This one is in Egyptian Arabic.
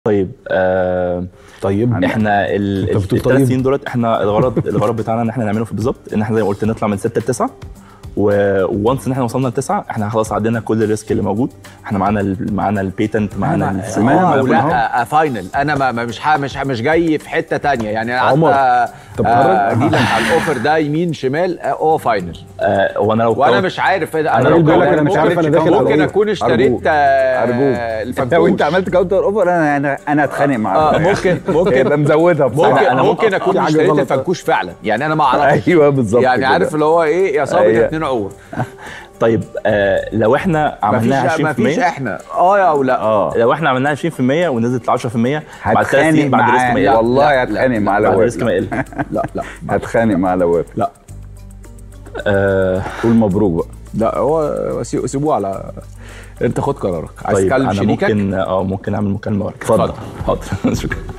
طيب آه طيب احنا ال- أنت ال- بتقول الثلاث طيب؟ سنين دولت احنا الغرض الغرض بتاعنا ان احنا نعمله في بالظبط ان احنا زي ما قلت نطلع من 6 ل 9 وونس ان احنا وصلنا لتسعه احنا خلاص عدينا كل الريسك اللي موجود احنا معانا ال- معانا البيتنت معانا الفلوس، سمعنا معانا أو كل لا؟ حاجة. لا فاينل انا ما ما- مش ح- مش ح- مش جاي في حته تانية يعني انا عمر، قعدت طب آه، قرر. اجي لك على الاوفر ده يمين شمال آه، هو فاينل آه وانا لو وانا كنت- مش عارف ايه ده أنا لو بقول لك كان- أنا مش عارف أنا ممكن- داخل على ممكن إيه. اكون اشتريت أرجوك. آه، أرجوك. الفنكوش انت وانت عملت كاونتر اوفر انا انا انا اتخانق معاك آه، ممكن ممكن يبقى مزودها ممكن بصراحه أنا ممكن ممكن- اكون في حاجة اشتريت غلط. الفنكوش فعلا يعني انا ما اعرفش ايوه بالظبط يعني كده. عارف اللي هو ايه يا صابر يا أيوة. اتنين عور طيب آه لو احنا عملناها مفيش 20% مفيش احنا اه او لا اه لو احنا عملناها 20% ونزلت ل 10% بعد ثلاث هتخانق سنين بعد الريسك ما معاه يقل والله هتخانق مع بعد لواب الريسك ما يقل لا لا هتخانق مع لواب لا آه قول مبروك بقى لا هو سي- سيبوه على انت خد قرارك عايز طيب تكلم انا شريكك ممكن اه ممكن اعمل مكالمه وارجع اتفضل. حاضر شكرا